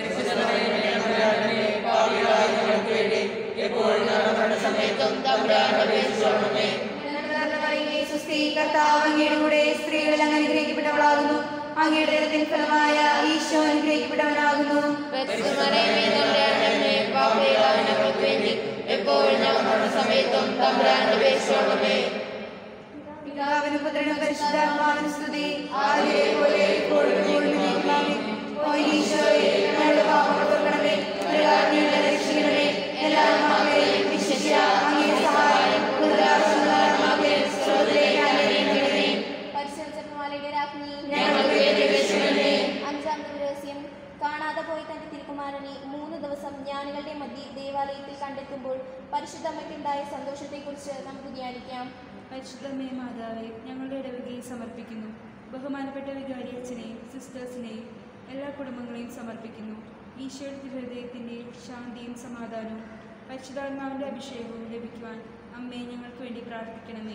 സമയത്തും തമ്പുരാന്റെ അപേക്ഷിച്ചോളണമേ നന്മ നിറഞ്ഞ മറിയമേ സുസ്ത്രീ കർത്താവ് അങ്ങയുടെ കൂടെ സ്ത്രീകൾ അനുഗ്രഹിക്കപ്പെട്ടവളാകുന്നു അങ്ങയുടെ ദരത്തിൻ ഫലമായ ഈശോ അനുഗ്രഹിക്കപ്പെട്ടവനാകുന്നു പരിശുദ്ധമറിയമേ തമ്പുരാനമ്മേ പാപികളായ ഞങ്ങൾക്ക് വേണ്ടി എപ്പോഴും ഞാൻ മരണസമയത്തും തമ്പുരാന്റെ അപേക്ഷിച്ചോളണമേ പിതാവിനും പുത്രനും പരിശുദ്ധാത്മാവിനും സ്തുതി ആദ്യത്തെ പോലെ ഇപ്പോഴും എപ്പോഴും എന്നേക്കുമാമേ. ഓ ഈശോയെ ഞങ്ങളുടെ പാപങ്ങൾ പൊറുക്കണമേ ഞങ്ങളുടെ രക്ഷിക്കണമേ എല്ലാ ആത്മാക്കളെയും വിശിഷ്യ അങ്ങേ സഹായം പുനരാവശ്യമായ സ്രോതത്തിലേക്ക് അനുഗ്രഹിക്കണമേ പരിശോധനമാലയുടെ രാജ്ഞി ഞങ്ങൾക്ക് വേണ്ടി അപേക്ഷിക്കണമേ അഞ്ചാമത്തെ രഹസ്യം കാണാതെ പോയി തന്റെ തിരുക്കുമാരനെ മൂന്ന് ദിവസം ജ്ഞാനികളുടെ മധ്യ ദേവാലയത്തിൽ കണ്ടെത്തുമ്പോൾ പരിശുദ്ധമ്മയ്ക്കുണ്ടായ സന്തോഷത്തെക്കുറിച്ച് നമുക്ക് ധ്യാനിക്കാം പരിശുദ്ധമേ മാതാവേ ഞങ്ങളുടെ ഇടവകയെ സമർപ്പിക്കുന്നു ബഹുമാനപ്പെട്ട വികാരി അച്ഛനെയും സിസ്റ്റേഴ്സിനെയും എല്ലാ കുടുംബങ്ങളെയും സമർപ്പിക്കുന്നു ഈശോയുടെ ഹൃദയത്തിൻ്റെ ശാന്തിയും സമാധാനവും പരിശുദ്ധാത്മാവിൻ്റെ അഭിഷേകവും ലഭിക്കുവാൻ അമ്മേ ഞങ്ങൾക്ക് വേണ്ടി പ്രാർത്ഥിക്കണമേ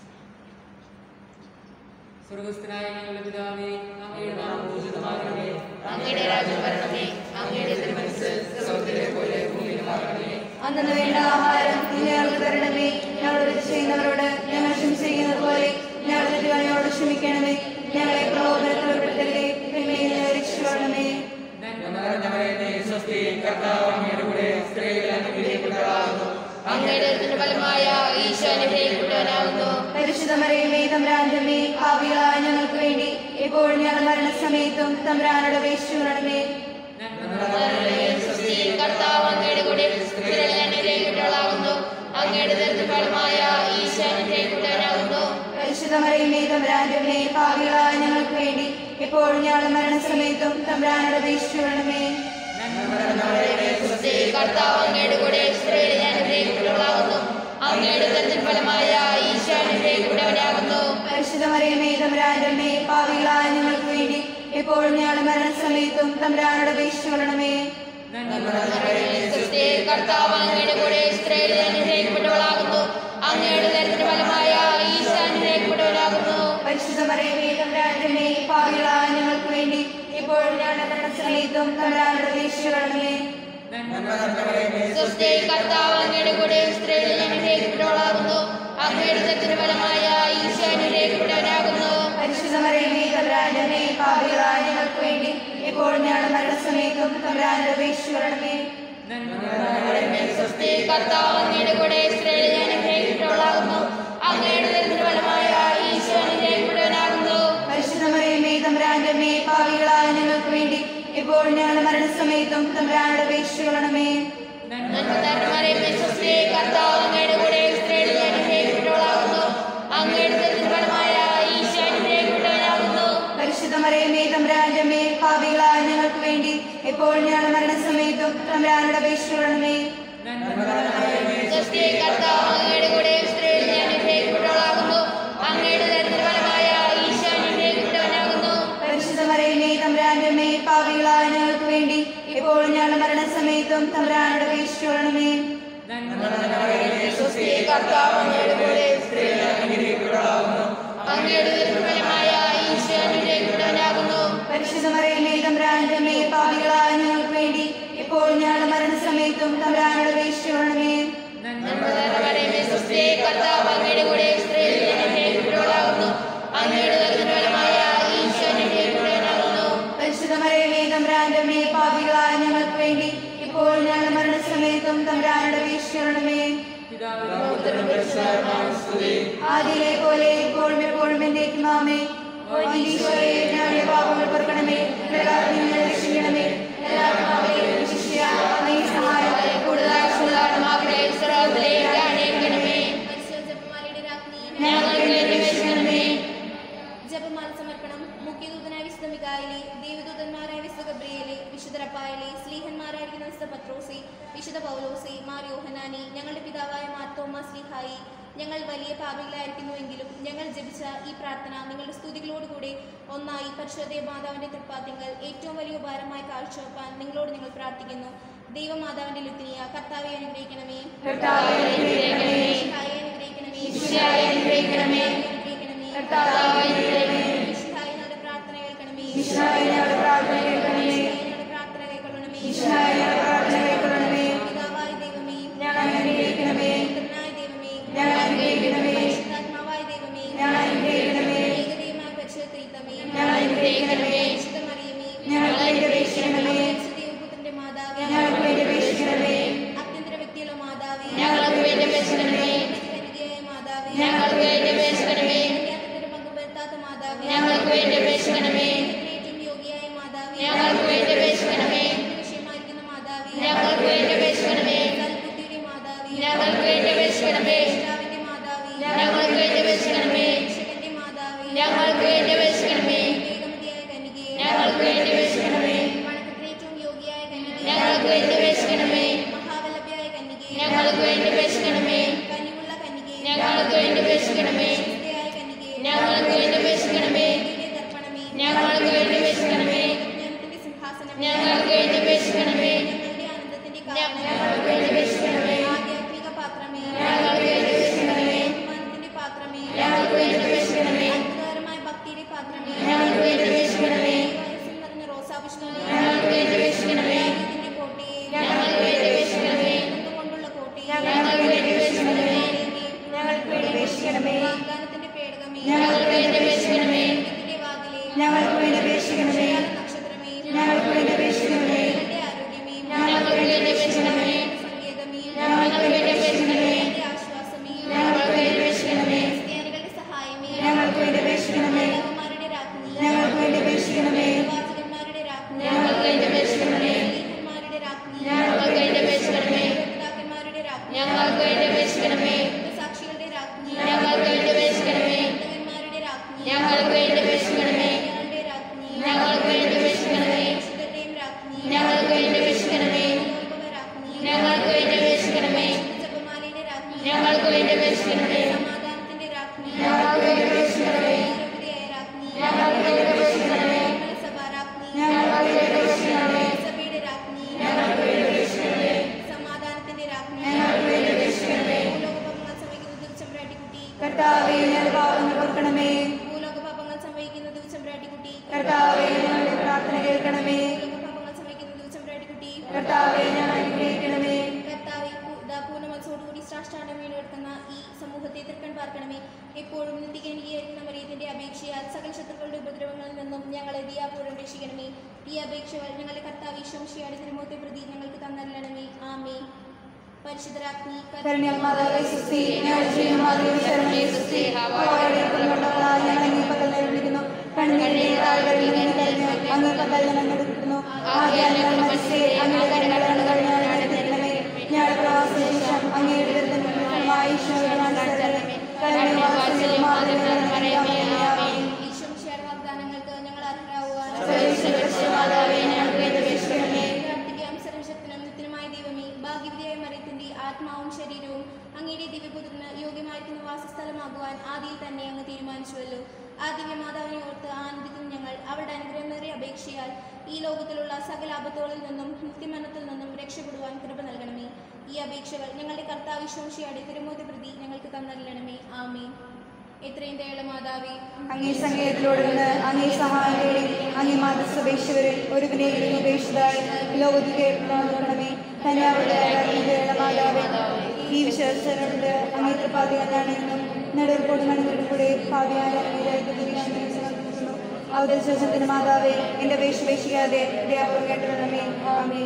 സ്വർഗസ്ഥനായ ഞങ്ങളുടെ പിതാവേ അങ്ങയുടെ നാമം പൂജിതമാകണമേ അങ്ങയുടെ രാജ്യം വരണമേ അങ്ങയുടെ തിരുമനസ് സ്വർഗ്ഗത്തിലെ പോലെ ഭൂമിയിലുമാകണമേ അന്നു വേണ്ട ആഹാരം ഇന്ന് ഞങ്ങൾക്ക് തരണമേ ഞങ്ങളോട് തെറ്റ് ചെയ്യുന്നവരോട് ഞങ്ങൾ ക്ഷമിച്ചിരിക്കുന്നത് പോലെ ഞങ്ങളുടെ തെറ്റുകളോട് ക്ഷമിക്കണമേ ഞങ്ങളെ പ്രലോഭനത്തിൽ ഉൾപ്പെടുത്തരുതേ തിന്മയിൽ നിന്ന് രക്ഷിക്കണമേ അങ്ങയുടെ ഇതിന്റെ ഫലമായ ഈശോ അനുഗ്രഹിക്കപ്പെട്ടവനാകുന്നു പരിശുദ്ധമറിയമേ തമ്പ്രാൻ്റമേ പാപികളായ ഞങ്ങൾക്ക് വേണ്ടി എപ്പോഴും ഞങ്ങൾ മരണസമയത്തും തമ്പ്രാനോട് അപേക്ഷിച്ചുകൊള്ളണമേ സ്തുതി കർത്താവ് അങ്ങയുടെ കൂടെ സ്ത്രീകളെ അനുഗ്രഹിക്കപ്പെട്ടവളാകുന്നു അങ്ങയുടെ ഇതിന്റെ ഫലമായ ഈശോ അനുഗ്രഹിക്കപ്പെട്ടവനാകുന്നു പരിശുദ്ധമറിയമേ തമ്പ്രാൻ്റമേ പാപികളായ ഞങ്ങൾക്ക് വേണ്ടി എപ്പോഴും ഞങ്ങൾ മരണസമയത്തും തമ്പ്രാനോട് അപേക്ഷിച്ചുകൊള്ളണമേ സ്തുതി കർത്താവ് അങ്ങയുടെ കൂടെ സ്ത്രീകളെ അനുഗ്രഹിക്കപ്പെട്ടവളാകുന്നു അങ്ങയുടെ ഇതിന്റെ ഫലമായ ഈശോ അനുഗ്രഹിക്കപ്പെട്ടവനാകുന്നു പരിശുദ്ധമറിയമേ തമ്പ്രാൻ്റമേ പാപികളായ ഞങ്ങൾക്ക് വേണ്ടി ഇപ്പോൾ ഞങ്ങളുടെ മരണസമയത്തും തമ്പുരാനോട് അപേക്ഷിച്ചുകൊള്ളണമേ ക്രിസ്തേ കർത്താവ് അങ്ങയുടെ കൂടെ സ്ത്രീകൾ അനുഗ്രഹിക്കപ്പെട്ടവളാകുന്നു അങ്ങയുടെ ദരിദ്ര ഫലമായ ഈശോ അനുഗ്രഹിക്കപ്പെട്ടവരാകുന്നു പരിശുദ്ധ മറിയമേ തമ്പുരാന്റെ മേ പാപികളായ ഞങ്ങൾക്ക് വേണ്ടി ഇപ്പോൾ ഞങ്ങളുടെ മരണസമയത്തും തമ്പുരാനോട് അപേക്ഷിച്ചുകൊള്ളണമേ ക്രിസ്തേ കർത്താവ് അങ്ങയുടെ കൂടെ സ്ത്രീകൾ അനുഗ്രഹിക്കപ്പെട്ടവളാകുന്നു അങ്ങയുടെ ദരിദ്ര ഫലമായ ഈശോ അനുഗ്രഹിക്കപ്പെട്ടവരാകുന്നു പരിശുദ്ധ മറിയമേ തമ്പുരാന്റെ മേ പാപികളായ ഞങ്ങൾക്ക് വേണ്ടി ഇപ്പോൾ ഞങ്ങളുടെ മരണസമയത്തും തമ്പുരാനോട് അപേക്ഷിച്ചുകൊള്ളണമേ ക്രിസ്തേ കർത്താവ് അങ്ങയുടെ കൂടെ സ്ത്രീകൾ അനുഗ്രഹിക്കപ്പെട്ടവളാകുന്നു അങ്ങയുടെ ദരിദ്ര ഫലമായ ഈശോ അനുഗ്രഹിക്കപ്പെട്ടവനാകുന്നു പരിശുദ്ധ മറിയമേ തമ്പുരാന്റെ മേ പാപികളായ ഞങ്ങൾക്ക് വേണ്ടി ഇപ്പോൾ ഞങ്ങളുടെ മരണസമയത്തും തമ്പുരാനോട് അപേക്ഷിച്ചുകൊള്ളണമേ നന്മനിറഞ്ഞ ക്രിസ്തേ കർത്താവ് അങ്ങയുടെ കൂടെ സ്ത്രീകൾ അനുഗ്രഹിക്കപ്പെട്ടവളാകുന്നു അങ്ങയുടെ ദരിദ്ര ഫലമായ ഈശോ അനുഗ്രഹിക്കപ്പെട്ടവനാകുന്നു പരിശുദ്ധ മറിയമേ തമ്പുരാന്റെ മേ പാപികളായ ഞങ്ങൾക്ക് വേണ്ടി ഇപ്പോൾ ഞങ്ങളുടെ മരണസമയത്തും തമ്പുരാനോട് അപേക്ഷിച്ചുകൊള്ളണമേ ക്രിസ്തേ കർത്താവ് അങ്ങയുടെ കൂടെ സ്ത്രീകൾ അനുഗ്രഹിക്കപ്പെട്ടവളാകുന്നു അങ്ങയുടെ ദരിദ്ര ഫലമായ ഈശോ അനുഗ്രഹിക്കപ്പെട്ടവനാകുന്നു പരിശുദ്ധ മറിയമേ തമ്പുരാന്റെ മേ പാപികളായ ഞങ്ങൾക്ക് വേണ്ടി ഇപ്പോൾ ഞങ്ങളുടെ മരണസമയത്തും തമ്പുരാനോട് അപേക്ഷിച്ചുകൊള്ളണമേ ക്രിസ്തേ കർത്താവ് അങ്ങയുടെ കൂടെ സ്ത്രീകൾ അനുഗ്രഹിക്കപ്പെട്ടവളാകുന്നു അങ്ങയുടെ ദരിദ്ര ഫലമായ ഈശോ അനുഗ്രഹിക്കപ്പെട്ടവനാകുന്നു പരിശുദ്ധ മറിയമേ തമ്പുരാന്റെ മേ പാപികളായ ഞങ്ങൾക്ക് വേണ്ടി ഇപ്പോൾ ഞങ്ങളുടെ മരണസമയത്തും തമ്പുരാനോട് അപേക്ഷിച്ചുകൊള്ളണമേ നന്മനിറഞ്ഞ ക്രിസ്തേ കർത്താവ് അങ്ങയുടെ കൂടെ സ്ത്രീകൾ അനുഗ്രഹിക്കപ്പെട്ടവളാകുന്നു അങ്ങയുടെ ദരിദ്ര ഫലമായ ഈശോ അനുഗ്രഹിക്കപ്പെട്ടവനാകുന്നു പരിശുദ്ധ മറിയമേ തമ്പുരാന്റെ മേ പാപികളായ ഞങ്ങൾക്ക് വേണ്ടി ഇപ്പോൾ ഞങ്ങളുടെ മരണസമയത്തും തമ്പുരാനോട് അപേക്ഷിച്ചുകൊള്ളണമേ ആദിയിലെ പോലെ ഇപ്പോഴും എപ്പോഴും എന്നേക്കും ആമേ ഈശോയെ ഞങ്ങളുടെ പാപങ്ങൾ പൊറുക്കണമേ എല്ലാവരും ഞങ്ങളെ രക്ഷിക്കണമേ എല്ലാവർക്കും അവരെ ശിഷ്യ അങ്ങേ സഹായത്തെ കൂടുതൽ സുധാരണമാകട്ടെ സർവത്തിലേക്ക് അണയിക്കണമേ പരിശുദ്ധ ജപമാലയുടെ രാജ്ഞി ഞങ്ങൾക്ക് വേണ്ടി വെച്ചണമേ ജപമാല സമർപ്പണം മുഖ്യദൂതനായ വിശുദ്ധ മികായിലെ ദേവദൂതന്മാരായ വിശുദ്ധ ഗബ്രിയേലെ വിശുദ്ധ റപ്പായലെ സ്ലീഹന്മാരായിരിക്കുന്ന വിശുദ്ധ പത്രോസി വിശുദ്ധ പൗലോസി മാർ യോഹനാനി ഞങ്ങളുടെ പിതാവായ മാർ തോമസ് ലീഹായി ഞങ്ങൾ വലിയ പാപികളായിരിക്കുന്നുവെങ്കിലും ഞങ്ങൾ ജപിച്ച ഈ പ്രാർത്ഥന നിങ്ങളുടെ സ്തുതികളോടുകൂടി ഒന്നായി പരിശുദ്ധ മാതാവിന്റെ തൃപ്പാത്തിങ്കൽ ഏറ്റവും വലിയ ഉപകാരമായി കാഴ്ചവെപ്പാൻ നിങ്ങളോട് ഞങ്ങൾ പ്രാർത്ഥിക്കുന്നു ദൈവമാതാവിന്റെ ലുത്തിനിയ കർത്താവെ അനുഗ്രഹിക്കണമേ കർത്താവേ അനുഗ്രഹിക്കണമേ. ഈശോയെ അനുഗ്രഹിക്കണമേ ഈശോയെ അനുഗ്രഹിക്കണമേ. അനുഗ്രഹിക്കണമേ കർത്താവേ അനുഗ്രഹിക്കണമേ. ഈശോയെ ഞങ്ങളുടെ പ്രാർത്ഥന കേൾക്കണമേ ഈശോയെ ഞങ്ങളുടെ പ്രാർത്ഥന കേൾക്കണമേ. ഈശോയെ ഞങ്ങളുടെ പ്രാർത്ഥന കൈക്കൊള്ളണമേ ഈശോയെ ഞങ്ങളുടെ പ്രാർത്ഥന കൈക്കൊള്ളണമേ. പിതാവായ ദൈവമേ ഞങ്ങളെ അനുഗ്രഹിക്കണമേ. പുത്രനായ ദൈവമേ ഞങ്ങളെ അനുഗ്രഹിക്കണമേ. പരിശുദ്ധാത്മാവായ ദൈവമേ ഞങ്ങളെ അനുഗ്രഹിക്കണമേ. ഏകദൈവമായ പരിശുദ്ധ ത്രിത്വമേ ഞങ്ങളെ അനുഗ്രഹിക്കണമേ. പരിശുദ്ധ മറിയമേ ഞങ്ങൾക്ക് വേണ്ടി അപേക്ഷിക്കണമേ. പരിശുദ്ധ ദൈവപുത്രന്റെ മാതാവേ ഞങ്ങൾക്ക് വേണ്ടി അപേക്ഷിക്കണമേ. അത്യന്തര വ്യക്തിയുള്ള മാതാവേ ഞങ്ങൾക്ക് വേണ്ടി അപേക്ഷിക്കണമേ. കനികയായ മാതാവേ ഞങ്ങൾക്ക് വേണ്ടി അപേക്ഷിക്കണമേ. അത്യന്തര പങ്ക് വരുത്താത്ത മാതാവേ ഞങ്ങൾക്ക് വേണ്ടി അപേക്ഷിക്കണമേ. ഏറ്റവും യോഗ്യയായ മാതാവേ ഞങ്ങൾക്ക് വേണ്ടി അപേക്ഷിക്കണമേ. വിഷയമായിരിക്കുന്ന മാതാവേ ഞങ്ങൾക്ക് വേണ്ടി അപേക്ഷിക്കണമേ. സൽബുദ്ധിയുടെ മാതാവേ ഞങ്ങൾക്ക് വേണ്ടി അപേക്ഷിക്കണമേ. പിതാവിന്റെ മാതാവേ ഞങ്ങൾക്ക് വേണ്ടി അപേക്ഷിക്കണമേ. രക്ഷകന്റെ മാതാവേ ഞങ്ങൾക്ക് വേണ്ടി അപേക്ഷിക്കണമേ. വേഗമതിയായ കനികയെ ഞങ്ങൾക്ക് വേണ്ടി അപേക്ഷിക്കണമേ. വണക്കത്തിന് ഏറ്റവും യോഗ്യയായ കനികയെ ഞങ്ങൾക്ക് വേണ്ടി അപേക്ഷിക്കണമേ. മഹാവല്ലഭയായ കന്യകയെ ഞങ്ങൾക്ക് വേണ്ടി അപേക്ഷിക്കണമേ. കനിവുള്ള കന്യകയെ ഞങ്ങൾക്ക് വേണ്ടി അപേക്ഷിക്കണമേ. വിശുദ്ധയായ കന്യകയെ ഞങ്ങൾക്ക് വേണ്ടി അപേക്ഷിക്കണമേ. നീതിയുടെ ദർപ്പണമേ ഞങ്ങൾക്ക് വേണ്ടി അപേക്ഷിക്കണമേ. വിജ്ഞാനത്തിന്റെ സിംഹാസനമേ ഞങ്ങൾക്ക് വേണ്ടി അപേക്ഷിക്കണമേ. ഞങ്ങളുടെ ആനന്ദത്തിന്റെ ഞങ്ങൾക്ക് വേണ്ടി അപേക്ഷിക്കണമേ. ആധ്യാത്മിക പാത്രമേ ഞങ്ങൾക്ക് വേണ്ടി അപേക്ഷിക്കണമേ. ബഹുമാനത്തിന്റെ പാത്രമേ ഞങ്ങൾക്ക് വേണ്ടി അപേക്ഷിക്കണമേ. അത്ഭുതകരമായ ഭക്തിയുടെ പാത്രമേ ഞങ്ങൾക്ക് വേണ്ടി അപേക്ഷിക്കണമേ. വയസ്സിൽ നിറഞ്ഞ റോസാപുഷ്പമേ ഞങ്ങൾക്ക് വേണ്ടി അപേക്ഷിക്കണമേ. ഇതിന്റെ കോട്ടയെ ഞങ്ങൾക്ക് വേണ്ടി അപേക്ഷിക്കണമേ. കൊണ്ടുള്ള കോട്ടയെ ഞങ്ങൾക്ക് വേണ്ടി അപേക്ഷിക്കണമേ. ഞങ്ങൾക്ക് വേണ്ടി അപേക്ഷിക്കണമേ. വാഗ്ദാനത്തിന്റെ പേടകമേ ഞങ്ങൾക്ക് വേണ്ടി അപേക്ഷിക്കണമേ. ഇതിന്റെ വാതിലേ ഞങ്ങൾക്ക് വേണ്ടി അപേക്ഷിക്കണമേ. നക്ഷത്രമേ ഞങ്ങൾക്ക് വേണ്ടി അപേക്ഷിക്കണമേ. സകല ശത്രുക്കളുടെ ഉപദ്രവങ്ങളിൽ നിന്നും ഞങ്ങളെ ദിയാപൂർവ്വം രക്ഷിക്കണമേ ഈ അപേക്ഷകൾ ഞങ്ങളുടെ കർത്താവ് ഈശോംശിയുടെ തിരുമൂത്തെ പ്രതി ഞങ്ങൾക്ക് തന്നരണമേ ആമേ പരിശുദ്ധരാജ്ഞി കരുണ്യാൽ മാതാവേ സുസ്തി ഞങ്ങളുടെ ശ്രീമാതാവേ ശരണമേ സുസ്തി കൊണ്ടുള്ളവളായ ഞങ്ങൾ ഈ പകൽ വിളിക്കുന്നു കണ്ണുനീരിനെ താഴ്വരയിൽ നിന്ന് കഴിഞ്ഞ് അങ്ങ് പകൽ ഞങ്ങൾ എടുക്കുന്നു ആകയാൽ ഞങ്ങളുടെ മനസ്സിലെ അങ്ങയുടെ കരങ്ങളാണ് ഞങ്ങളെ ഞങ്ങളുടെ പ്രവാസശേഷം അങ്ങയുടെ ദുരിതമായ ഈശോയുടെ മനസ്സിലേ കരുണ്യവാസനയും മാതൃമറിയമേ ആമേൻ ഈശോംശിയുടെ വാഗ്ദാനങ്ങൾക്ക് ഞങ്ങൾ അർഹരാകുവാൻ മാതാവേ ഞങ്ങൾക്ക് വേണ്ടി അപേക്ഷിക്കണമേ പ്രാർത്ഥിക്കാം സർവശക്തനും നിത്യനുമായ ദൈവമേ ഭാഗ്യവിധിയായ മറിയത്തിന്റെ ആത്മാവും ശരീരവും അങ്ങയുടെ ദിവ്യപുത്രന് യോഗ്യമായിരിക്കുന്ന വാസസ്ഥലമാകുവാൻ ആദിയിൽ തന്നെ അങ്ങ് തീരുമാനിച്ചുവല്ലോ ആ ദിവ്യമാതാവിനെ ഓർത്ത് ആനന്ദിക്കുന്ന ഞങ്ങൾ അവരുടെ അനുഗ്രഹമേറിയ അപേക്ഷയാൽ ഈ ലോകത്തിലുള്ള സകല ആപത്തുകളിൽ നിന്നും നിത്യമരണത്തിൽ നിന്നും രക്ഷപ്പെടുവാൻ കൃപ നൽകണമേ ഈ അപേക്ഷകൾ ഞങ്ങളുടെ കർത്താവ് വിശ്വംശിയുടെ തിരുമോതി പ്രതി ഞങ്ങൾക്ക് തന്നല്ലണമേ ആമേൻ എത്രയും ദയുള്ള മാതാവേ അങ്ങേ സംഗീതത്തിലൂടെ നിന്ന് അങ്ങേ സഹായത്തോടെ അങ്ങേ മാതൃസപേക്ഷവരിൽ ഒരു വിനയിലും ഉപേക്ഷിതായി ലോകത്തിലെ പ്രവർത്തനമേ കന്യാവുടെ മാതാവേ ഈ വിശ്വാസനോട് അങ്ങേ തൃപ്പാതിയാണെന്നും നെടുർക്കോട് മണിക്കൂടെ പാതിയായ അവതരിശേഷത്തിന്റെ മാതാവേ എന്റെ അപേക്ഷ ഉപേക്ഷിക്കാതെ ദയാപൂർവ്വം കേട്ടുവരണമേ ആമേ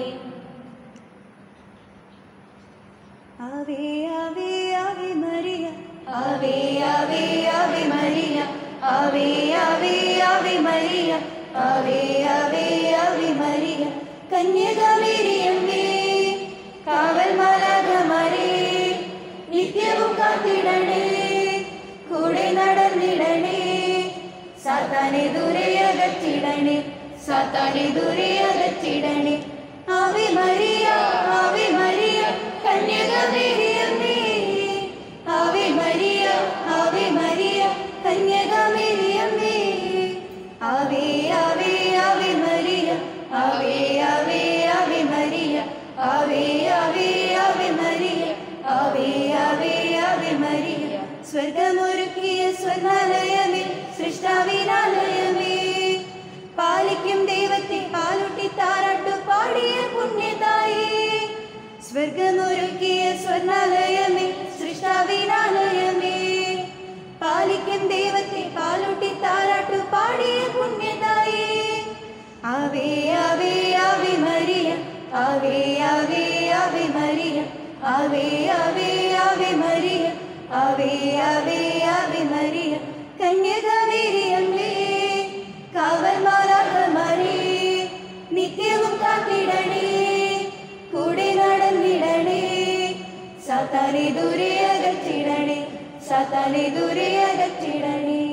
ആവേ ആവേ ആവേ മരിയ ആവേ ആവേ ആവേ മരിയ ആവേ ആവേ ആവേ മരിയ ആവേ ആവേ ആവേ മരിയ കന്യകമേരിയമ്മേ കാവൽ മാലാഖമാരേ നിത്യവും കാത്തിടണേ കൂടെ നടന്നിടണേ സാത്താനെ ദൂരെ അകറ്റിടണേ സാത്താനെ ദൂരെ അകറ്റിടണേ ആവേ മരിയ ആവേ മരിയ കന്യകമേരിയമ്മേ ആവേ മരിയ ആവേ മരിയ കന്യകമേരിയമ്മേ ആവേ ആവേ ആവേ മരിയ ആവേ ആവേ ആവേ മരിയ ആവേ ആവേ ആവേ മരിയ ആവേ ആവേ ആവേ മരിയ സ്വർഗമൊരുക്കിയ സ്വർഗാലയമേ സൃഷ്ടാവിനാലയമേ പാലിക്കും ദൈവത്തെ പാലുട്ടി താരാട്ടു പാടിയ പുണ്യതായേ സ്വർഗമൊരുക്കിയ സ്വർണാലയമേ സൃഷ്ടാവിനാലയമേ പാലിക്കും ദൈവത്തെ പാലുട്ടി താരാട്ടു പാടിയ പുണ്യതായേ ആവേ ആവേ ആവേ മരിയ ആവേ ആവേ ആവേ മരിയ ആവേ ആവേ ആവേ മരിയ ആവേ ആവേ ആവേ മരിയ കന്യകമേരിയമ്മേ കാവൽ മാലാഖമാരേ നിത്യവും കാത്തിടണേ കൂടെ നടന്നിടണേ സാത്താനെ ദൂരെ അകറ്റിടണേ സാത്താനെ ദൂരെ അകറ്റിടണേ